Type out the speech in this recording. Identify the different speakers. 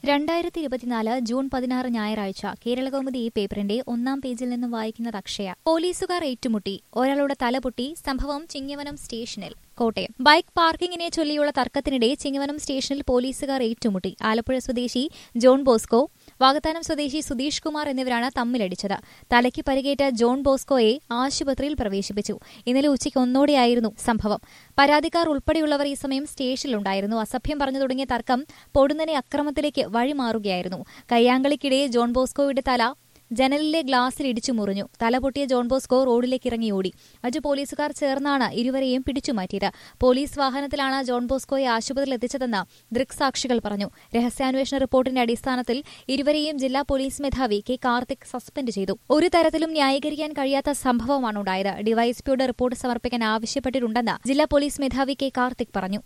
Speaker 1: രണ്ടായിരത്തി ഇരുപത്തിനാല് ജൂൺ പതിനാറ് ഞായറാഴ്ച കേരളകൗമുദി ഈ പേപ്പറിന്റെ ഒന്നാം പേജിൽ നിന്നും വായിക്കുന്നത് അക്ഷയ പോലീസുകാർ ഏറ്റുമുട്ടി ഒരാളുടെ തലപൊട്ടി സംഭവം ചിങ്ങവനം സ്റ്റേഷനിൽ കോട്ടയം ബൈക്ക് പാർക്കിങ്ങിനെ ചൊല്ലിയുള്ള തർക്കത്തിനിടെ ചിങ്ങവനം സ്റ്റേഷനിൽ പോലീസുകാർ ഏറ്റുമുട്ടി ആലപ്പുഴ സ്വദേശി ജോൺ ബോസ്കോ വാകത്താനം സ്വദേശി സുധീഷ് കുമാർ എന്നിവരാണ് തമ്മിലടിച്ചത് തലയ്ക്ക് പരിക്കേറ്റ ജോൺ ബോസ്കോയെ ആശുപത്രിയിൽ പ്രവേശിപ്പിച്ചു ഇന്നലെ ഉച്ചയ്ക്ക് ഒന്നോടെയായിരുന്നു സംഭവം പരാതിക്കാർ ഉൾപ്പെടെയുള്ളവർ ഈ സമയം സ്റ്റേഷനിലുണ്ടായിരുന്നു അസഭ്യം പറഞ്ഞു തുടങ്ങിയ തർക്കം പൊടുന്നനെ അക്രമത്തിലേക്ക് വഴിമാറുകയായിരുന്നു കയ്യാങ്കളിക്കിടെ ജോൺ ബോസ്കോയുടെ തല ജനലിലെ ഗ്ലാസിൽ ഇടിച്ചു മുറിഞ്ഞു തല പൊട്ടിയ ജോൺ ബോസ്കോ റോഡിലേക്ക് ഇറങ്ങി ഓടി മറ്റു പോലീസുകാർ ചേർന്നാണ് ഇരുവരെയും പിടിച്ചുമാറ്റിയത് പോലീസ് വാഹനത്തിലാണ് ജോൺ ബോസ്കോയെ ആശുപത്രിയിൽ എത്തിച്ചതെന്ന് ദൃക്സാക്ഷികൾ പറഞ്ഞു രഹസ്യാന്വേഷണ റിപ്പോർട്ടിന്റെ അടിസ്ഥാനത്തിൽ ഇരുവരെയും ജില്ലാ പോലീസ് മേധാവി കെ കാർത്തിക് സസ്പെൻഡ് ചെയ്തു ഒരു തരത്തിലും ന്യായീകരിക്കാൻ കഴിയാത്ത സംഭവമാണ് ഉണ്ടായത് ഡിവൈഎസ്പിയുടെ റിപ്പോർട്ട് സമർപ്പിക്കാൻ ആവശ്യപ്പെട്ടിട്ടുണ്ടെന്ന് ജില്ലാ പോലീസ് മേധാവി കെ കാർത്തിക് പറഞ്ഞു